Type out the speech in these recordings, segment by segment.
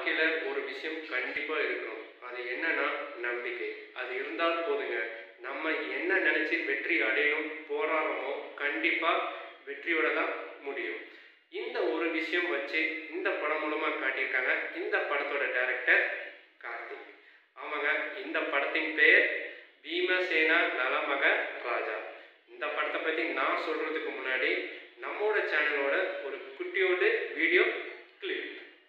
வாழ்க்கையில் ஒரு விஷயம் கண்டிப்பாக இருக்கணும் அது என்னன்னா நம்பிக்கை அது இருந்தால் போதுங்க நம்ம என்ன நினச்சி வெற்றி அடையணும் போராடுறோமோ கண்டிப்பாக வெற்றியோட தான் முடியும் இந்த ஒரு விஷயம் வச்சு இந்த படம் மூலமாக காட்டியிருக்காங்க இந்த படத்தோட டைரக்டர் கார்த்திக் ஆமாங்க இந்த படத்தின் பெயர் பீமசேனா நலமக ராஜா இந்த படத்தை பற்றி நான் சொல்கிறதுக்கு முன்னாடி நம்மோட சேனலோட ஒரு குட்டியோண்டு video clip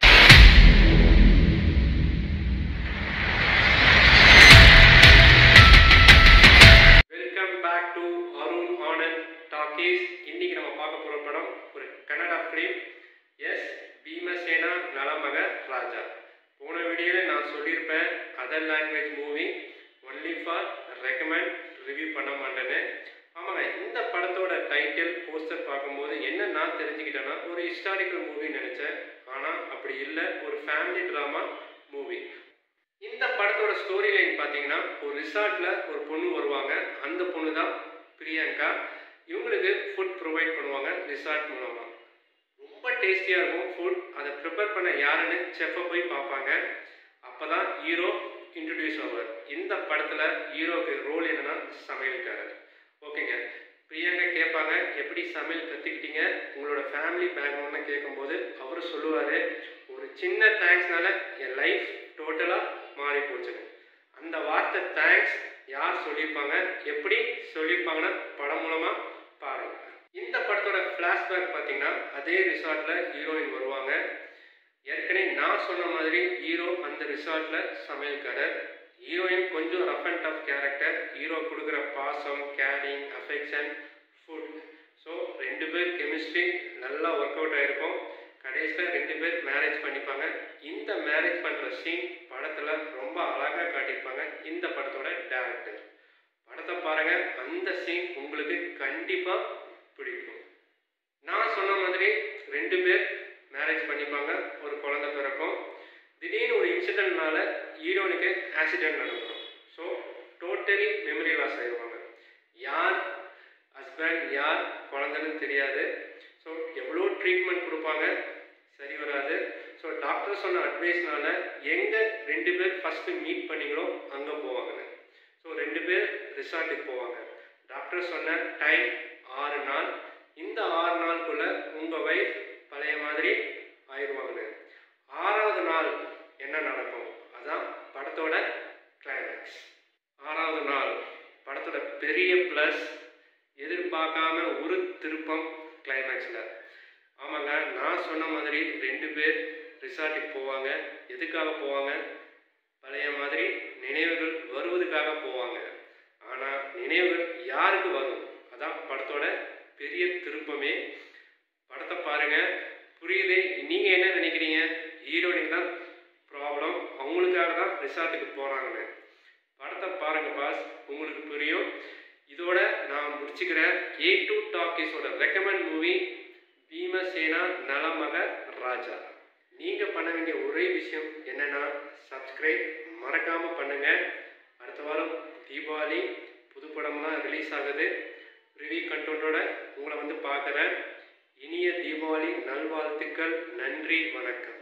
welcome back to Arun Anand talkies இன்னைக்கு நம்ம பார்க்க போகிற படம் ஒரு கன்னடா ஃபிலிம் எஸ் பீமசேனா நலமக ராஜா போன வீடியோவில் நான் சொல்லியிருப்பேன் other language movie only for recommend review பண்ண மாட்டேன்னு ஆமாங்க இந்த படத்தோட டைட்டில் போஸ்டர் பார்க்கும்போது என்ன நான் தெரிஞ்சுக்கிட்டேன்னா ஒரு ஹிஸ்டாரிக்கல் மூவி நினச்சேன் ஆனால் அப்படி இல்லை ஒரு ஃபேமிலி ட்ராமா மூவி இந்த படத்தோட ஸ்டோரி லைன் பார்த்தீங்கன்னா ஒரு ரிசார்ட்டில் ஒரு பொண்ணு வருவாங்க அந்த பொண்ணு தான் பிரியங்கா இவங்களுக்கு ஃபுட் ப்ரொவைட் பண்ணுவாங்க ரிசார்ட் மூலமாக ரொம்ப டேஸ்டியாக இருக்கும் ஃபுட் அதை ப்ரிப்பேர் பண்ண யாருன்னு செஃப்பை போய் பார்ப்பாங்க அப்போ தான் ஹீரோ இன்ட்ரடியூஸ் ஆவார் இந்த படத்தில் ஹீரோக்கு ரோல் என்னன்னா சமையல்காரர் ஓகேங்க பிரியங்கா கேட்பாங்க எப்படி சமையல் கற்றுக்கிட்டீங்க உங்களோட ஃபேமிலி பேக்ரவுண்ட்னு கேட்கும்போது அவர் சொல்லுவார் ஒரு சின்ன தேங்க்ஸ்னால என் லைஃப் டோட்டலாக மாறி போச்சுங்க அந்த வார்த்தை தேங்க்ஸ் யார் சொல்லியிருப்பாங்க எப்படி சொல்லியிருப்பாங்கன்னா படம் மூலமாக பாருங்கள் இந்த படத்தோட ஃப்ளாஷ்பேக் பார்த்தீங்கன்னா அதே ரிசார்ட்டில் ஹீரோயின் வருவாங்க ஏற்கனவே நான் சொன்ன மாதிரி ஹீரோ அந்த ரிசார்ட்டில் சமையல்காரர் ஹீரோயின் கொஞ்சம் rough and tough character hero கொடுக்குற பாசம் கேரிங் அஃபெக்ஷன் ஃபுட் ஸோ ரெண்டு பேர் கெமிஸ்ட்ரி நல்லா ஒர்க் அவுட் ஆகிருக்கும் கடைசியில் ரெண்டு பேர் மேரேஜ் பண்ணிப்பாங்க இந்த மேரேஜ் பண்ணுற சீன் படத்தில் ரொம்ப அழகாக காட்டியிருப்பாங்க இந்த படத்தோட டேரக்டர் படத்தை பாருங்கள் அந்த சீன் உங்களுக்கு கண்டிப்பாக பிடிக்கும் நான் சொன்ன மாதிரி ரெண்டு பேர் மேரேஜ் பண்ணிப்பாங்க ஒரு குழந்தை பிறக்கும் திடீர்னு ஒரு இன்சிடென்ட்னால ஹீரோனுக்கு ஆக்சிடென்ட் நடக்கும் ஸோ டோட்டலி மெமரி லாஸ் ஆயிடுவாங்க யார் ஹஸ்பண்ட் யார் குழந்தைன்னு தெரியாது ஸோ எவ்வளோ ட்ரீட்மெண்ட் கொடுப்பாங்க சரி வராது ஸோ டாக்டர் சொன்ன அட்வைஸ்னால எங்கே ரெண்டு பேர் ஃபஸ்ட்டு மீட் பண்ணீங்களோ அங்கே போவாங்க ஸோ ரெண்டு பேர் ரிசார்ட்டுக்கு போவாங்க டாக்டர் சொன்ன டைம் ஆறு நாள் இந்த ஆறு நாளுக்குள்ளே உங்கள் ஒய்ஃப் பழைய மாதிரி ஆயிடுவாங்க ஆறாவது நாள் என்ன நடக்கும் அதான் படத்தோட கிளைமேக்ஸ் ஆறாவது நாள் படத்தோட பெரிய ப்ளஸ் எதிர்பார்க்காம ஒரு திருப்பம் கிளைமேக்ஸில் ஆமாங்க நான் சொன்ன மாதிரி ரெண்டு பேர் ரிசார்ட்டுக்கு போவாங்க எதுக்காக போவாங்க பழைய மாதிரி நினைவுகள் வருவதுக்காக போவாங்க ஆனால் நினைவுகள் யாருக்கு வரும் அதான் படத்தோட பெரிய திருப்பமே படத்தை பாருங்க புரியுது நீங்கள் என்ன நினைக்கிறீங்க ஹீரோயினுக்கு தான் ப்ராப்ளம் அவங்களுக்காக தான் ரிசார்ட்டுக்கு போகிறாங்கன்னு படத்தை பாருங்க பாஸ் உங்களுக்கு புரியும் இதோட நான் முடிச்சுக்கிறேன் ஏ டூ டாக்கீஸோட recommend movie Bhimasena Nalamaharaja நீங்கள் பண்ண வேண்டிய ஒரே விஷயம் என்னென்னா சப்ஸ்கிரைப் மறக்காமல் பண்ணுங்கள் அடுத்த வாரம் தீபாவளி புது படம்லாம் ரிலீஸ் ஆகுது ரிவ்யூ கண்டோட்டோட உங்களை வந்து பார்க்குறேன் இனிய தீபாவளி நல்வாழ்த்துக்கள் நன்றி வணக்கம்